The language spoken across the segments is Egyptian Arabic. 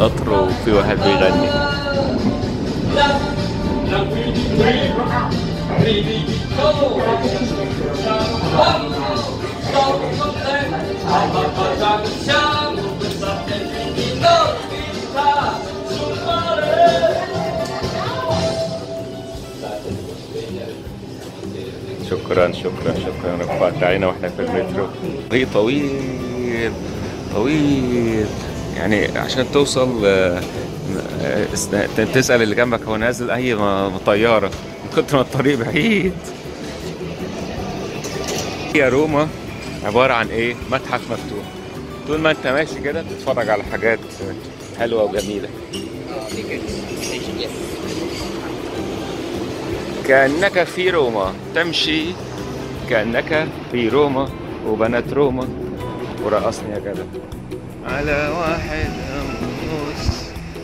القطر وفي واحد بيغني شكرا شكرا شكرا رفعت علينا واحنا في المترو طريق طويل طويل يعني عشان توصل آه، آه، است- تسأل اللي جنبك هو نازل أي م- طيارة من كتر ما الطريق بعيد هي روما عبارة عن إيه؟ متحف مفتوح طول ما أنت ماشي كده بتتفرج على حاجات حلوة وجميلة كأنك في روما تمشي كأنك في روما وبنات روما ورقصني يا جدع على واحد ونص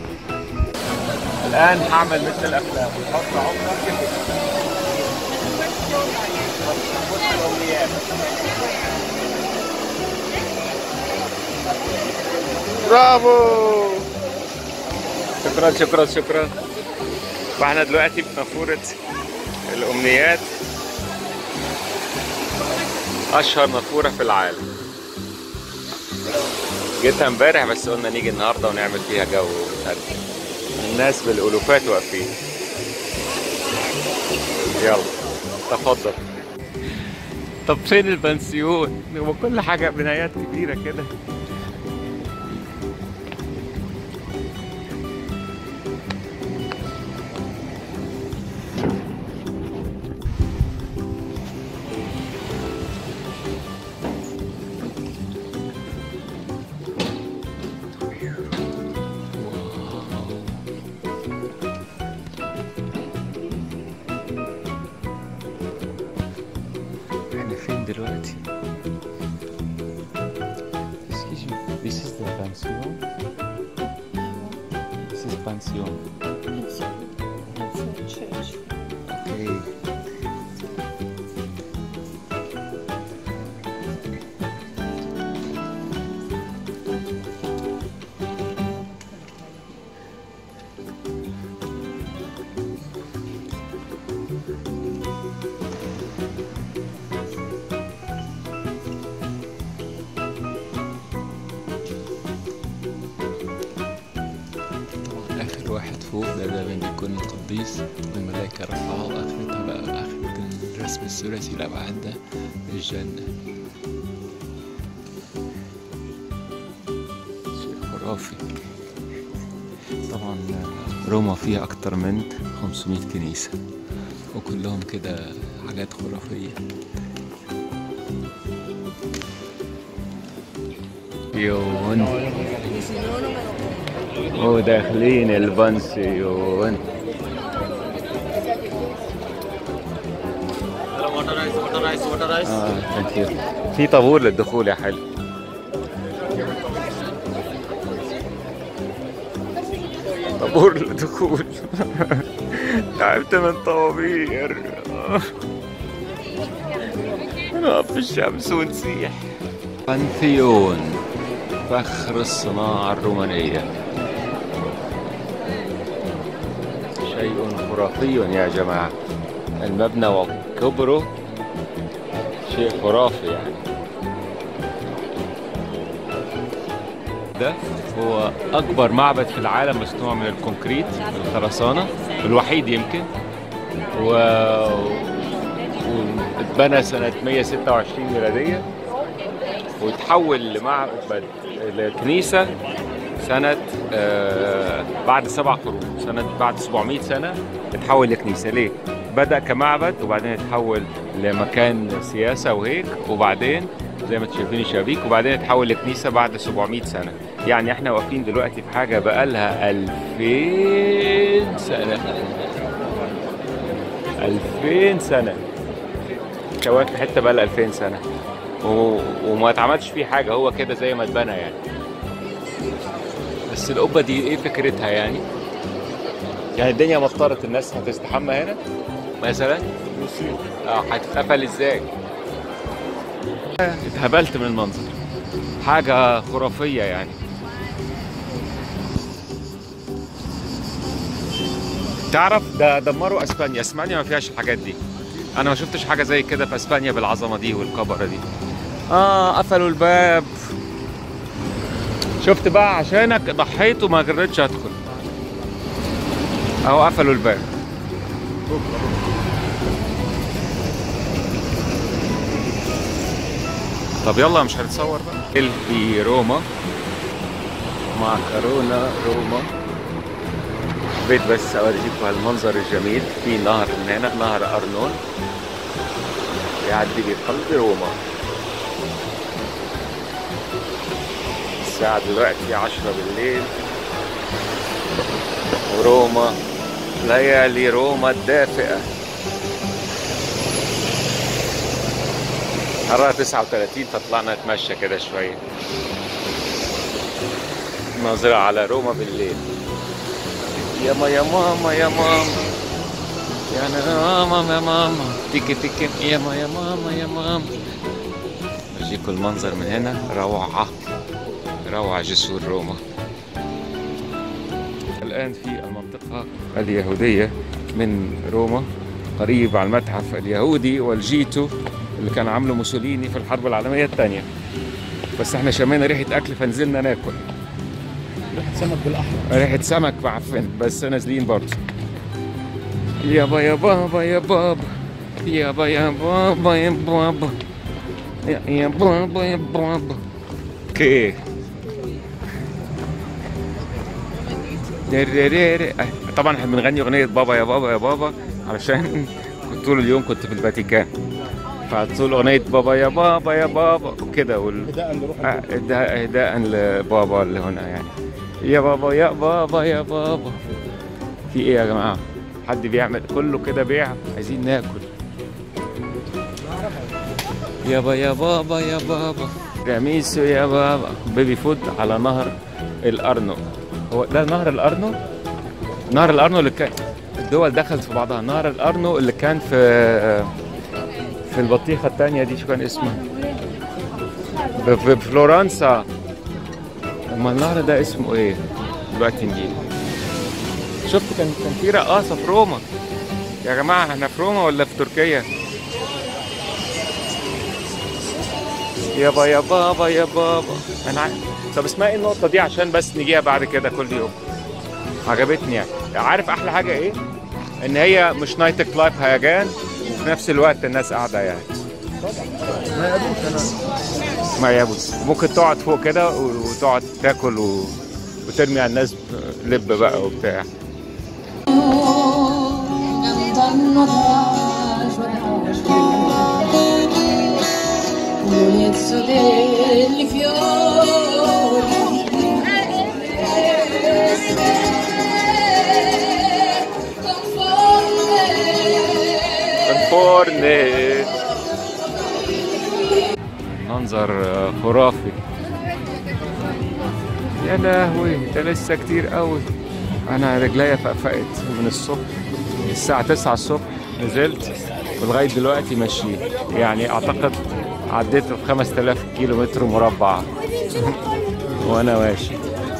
الآن هعمل مثل الأفلام حط عمرك برافو شكرا شكرا شكرا واحنا دلوقتي في نافورة الأمنيات أشهر نافورة في العالم جيتها امبارح بس قلنا نيجي النهارده ونعمل فيها جو ومش عارف إيه. الناس بالألوفات واقفين يلا تفضل طب فين البنسيون؟ هو كل حاجة بنايات كبيرة كده احنا فين دلوقتي؟ Excuse me, this is the pension? This is pension. It's a, it's a church. Okay. آخر واحد فوق ده دايما بيكون القديس الملائكة رفعه آخرتها بقى آخرة الرسم الثلاثي الأبعاد ده الجنة شيء خرافي طبعا روما فيها أكتر من 500 كنيسة وكلهم كده حاجات خرافية يون وداخلين البنسيون اه ثانك يو في طابور للدخول يا حلو طابور للدخول تعبت من طوابير نقف في الشمس ونسيح بانثيون فخر الصناعة الرومانية شيء خرافي يا جماعة المبنى وكبره شيء خرافي يعني ده هو أكبر معبد في العالم مصنوع من الكونكريت من الخرسانة الوحيد يمكن و... واتبنى سنة 126 ميلادية وتحول لمعبد لكنيسة سنة آه بعد سبع قرون سنة بعد 700 سنة اتحول لكنيسة ليه؟ بدأ كمعبد وبعدين اتحول لمكان سياسة وهيك وبعدين زي ما انتم شايفين الشبابيك وبعدين اتحول لكنيسة بعد 700 سنة يعني احنا واقفين دلوقتي في حاجة بقالها 2000 سنة 2000 سنة شواك في حتة بقالها 2000 سنة و... وما اتعملش فيه حاجة هو كده زي ما اتبنى يعني بس القبة دي ايه فكرتها يعني؟ يعني الدنيا مطرت الناس هتستحمى هنا مثلا اه هتتقفل ازاي؟ اتهبلت من المنظر حاجة خرافية يعني تعرف ده دمروا اسبانيا اسبانيا ما فيهاش الحاجات دي انا ما شفتش حاجه زي كده في اسبانيا بالعظمه دي والكبره دي اه قفلوا الباب شفت بقى عشانك ضحيت وما قدرتش ادخل اهو قفلوا الباب طب يلا مش هنتصور بقى في روما معكرونة روما بيت بس اوريكم هالمنظر الجميل في نهر من هنا نهر ارنون يعدي بقلب روما الساعة دلوقتي عشرة بالليل وروما ليالي روما الدافئة حرارة 39 فطلعنا نتمشى كده شوية ناظرة على روما بالليل يا ما يا ماما يا ماما يا ماما يا ماما تيكي تيكي يا ما يا ماما يا ماما أجيكم المنظر من هنا روعة روعة جسور روما الآن في المنطقة اليهودية من روما قريب على المتحف اليهودي والجيتو اللي كان عامله موسوليني في الحرب العالمية الثانية بس احنا شمينا ريحة أكل فنزلنا ناكل ريحه سمك بالاحمر ريحة سمك معفن بس نازلين برضه يابا يا بابا يا بابا يابا يا بابا يا بابا يا يا بابا يا بابا اوكي درررر. طبعا احنا بنغني اغنية بابا يا بابا يا بابا علشان كنت طول اليوم كنت في الفاتيكان فطول اغنية بابا يا بابا يا بابا وكده وال... بداء لروح آه، إهداء إهداء لبابا اللي هنا يعني يا بابا يا بابا يا بابا في ايه يا جماعة حد بيعمل كله كده بيع عايزين ناكل يابا يا بابا يا بابا رميسو يا بابا بيبي فود على نهر الارنو هو ده نهر الارنو نهر الارنو اللي كان الدول دخلت في بعضها نهر الارنو اللي كان في في البطيخة التانية دي شو كان اسمها في في فلورنسا اما النهر ده اسمه ايه دلوقتي نجيب شفت كان كان في رقاصه في روما يا جماعه احنا في روما ولا في تركيا يابا يا بابا يا بابا انا عارف طب اسمها ايه النقطه دي عشان بس نجيها بعد كده كل يوم عجبتني يعني عارف احلى حاجه ايه ان هي مش نايت كلايب هيجان وفي نفس الوقت الناس قاعده يعني ما يقابلوش انا ما يابس ممكن تقعد فوق كده وتقعد تاكل و... وترمي على الناس لب بقى وبتاع cantando adagio adagio l'olezzo degli fiori الفرن منظر خرافي يا لهوي ده لسه كتير قوي انا رجليا فقفقت من الصبح الساعة 9 الصبح نزلت ولغاية دلوقتي ماشيين يعني اعتقد عديت ال 5000 كيلو متر مربع وانا ماشي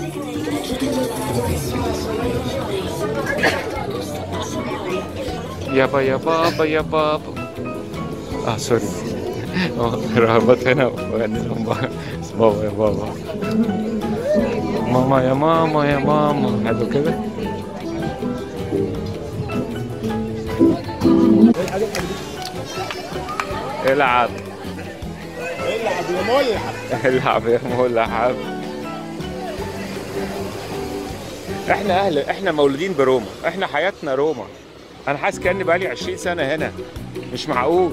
يابا يا بابا يا بابا اه سوري آه، رهبت هنا وغني لهم بقى بابا يا بابا ماما يا ماما يا ماما حلو كده العب العب يا ملحق العب يا ملعب احنا اهل احنا مولودين بروما احنا حياتنا روما انا حاسس كاني بقالي 20 سنه هنا مش معقول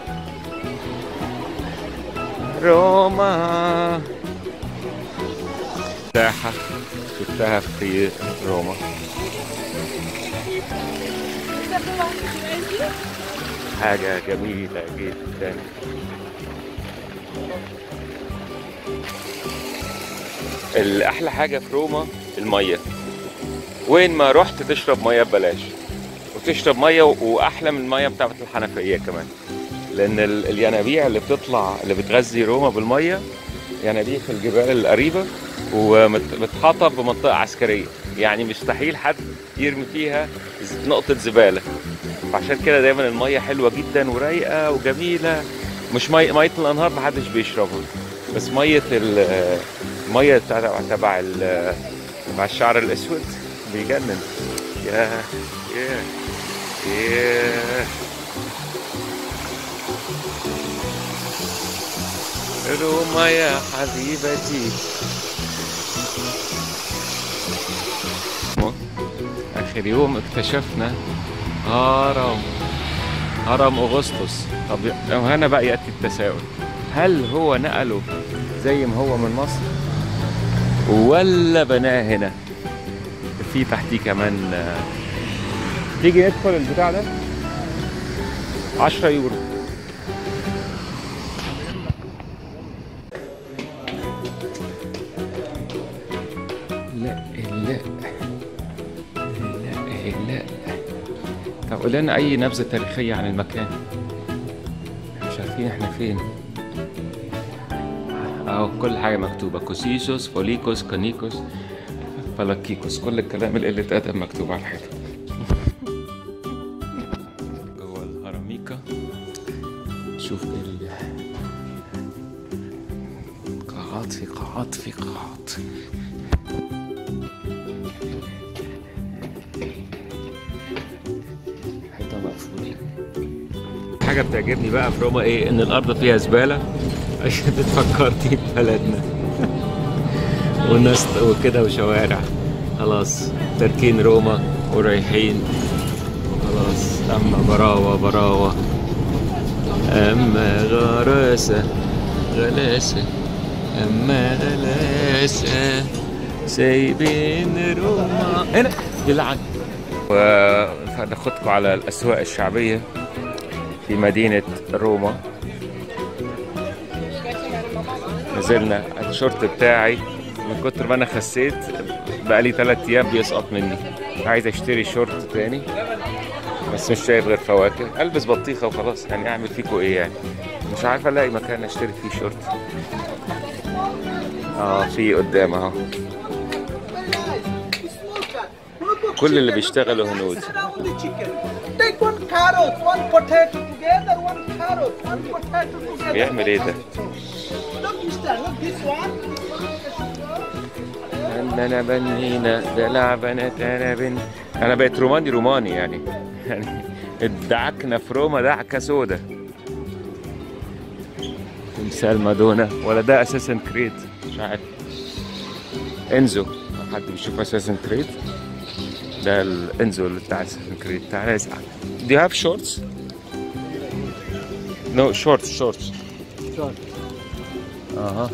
روما ساحة شفتها في روما حاجة جميلة جدا الأحلى حاجة في روما المية وين ما رحت تشرب مية ببلاش وتشرب مية و- وأحلى من المية بتاعت الحنفية كمان لأن ال- الينابيع اللي بتطلع اللي بتغذي روما بالمية ينابيع في الجبال القريبة ومتحاطة بمنطقة عسكرية يعني مستحيل حد يرمي فيها ز- نقطة زبالة عشان كده دايما المية حلوة جدا ورايقة وجميلة مش مية مية الأنهار محدش بيشربها بس مية ال- المية بتاع تبع ال- مع الشعر الأسود بيجنن يا يا يا روما يا حبيبتي آخر يوم اكتشفنا هرم هرم أغسطس طب هنا بقى يأتي التساؤل هل هو نقله زي ما هو من مصر ولا بناه هنا في تحتيه كمان آه، تيجي ندخل البتاع ده 10 يورو لا لا لا لا طب قول لنا اي نبذه تاريخيه عن المكان مش عارفين احنا فين اهو كل حاجه مكتوبه كوسيسوس فوليكوس كانيكوس فلاكيكوس كل الكلام اللي قلة ادب مكتوب على الحيطه جوه الهرميكا شوف ال قاعات في قاعات في قاعات حيطة مقفولة حاجة بتعجبني بقى في روما ايه ان الارض فيها زبالة عشان تفكرني ببلدنا والناس وكده وشوارع خلاص تركين روما ورايحين خلاص اما براوة براوة اما غراسة غلاسة اما غلاسة سايبين روما هنا بالعكس وناخدكم على الأسواق الشعبية في مدينة روما نزلنا الشورت بتاعي من كتر ما انا خسيت بقالي ثلاث ايام بيسقط مني عايز اشتري شورت تاني بس مش شايف غير فواكه البس بطيخه وخلاص يعني اعمل فيكوا ايه يعني مش عارف الاقي مكان اشتري فيه شورت اه في قدام اهو كل اللي بيشتغلوا هنود Take one carrot, one potato together, one carrot, one potato together. بيعمل ايه ده؟ Look, mister, look this one. أننا بنينا دلع بنات أنا بن أنا بقيت روماني روماني يعني يعني ادعكنا في روما دعكة سودا تمثال مادونا ولا ده أساسا كريد مش عارف انزو حد بيشوف أساسا كريد ده الانزو اللي بتاع اساسا كريد تعالى اسأل Do you have shorts? No shorts shorts اها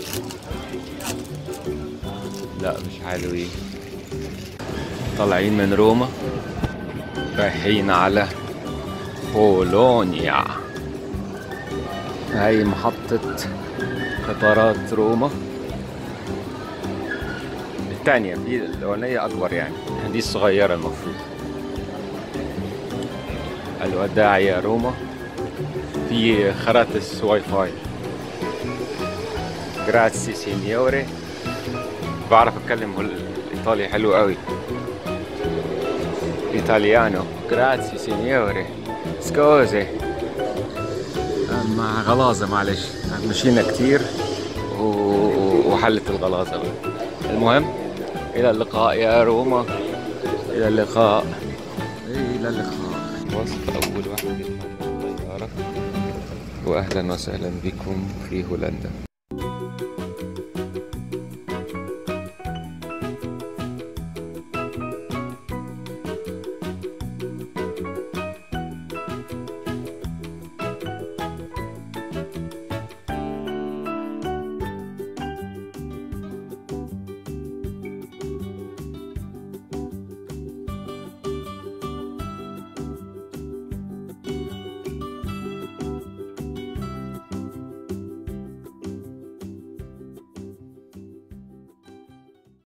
لا مش حلوين طالعين من روما رايحين على بولونيا هاي محطة قطارات روما الثانية دي الأولانية أكبر يعني دي الصغيرة المفروض الوداع يا روما في خرائط واي فاي جراتسي سينيوري بعرف اتكلم الايطالي حلو قوي ايطاليانو جراتسي سينيوري سكوزي مع غلاظة معلش مشينا كتير و- وحلت الغلاظة بقى. المهم إلى اللقاء يا روما إلى اللقاء إلى اللقاء وصل أول واحد يطلع من الطيارة وأهلا وسهلا بكم في هولندا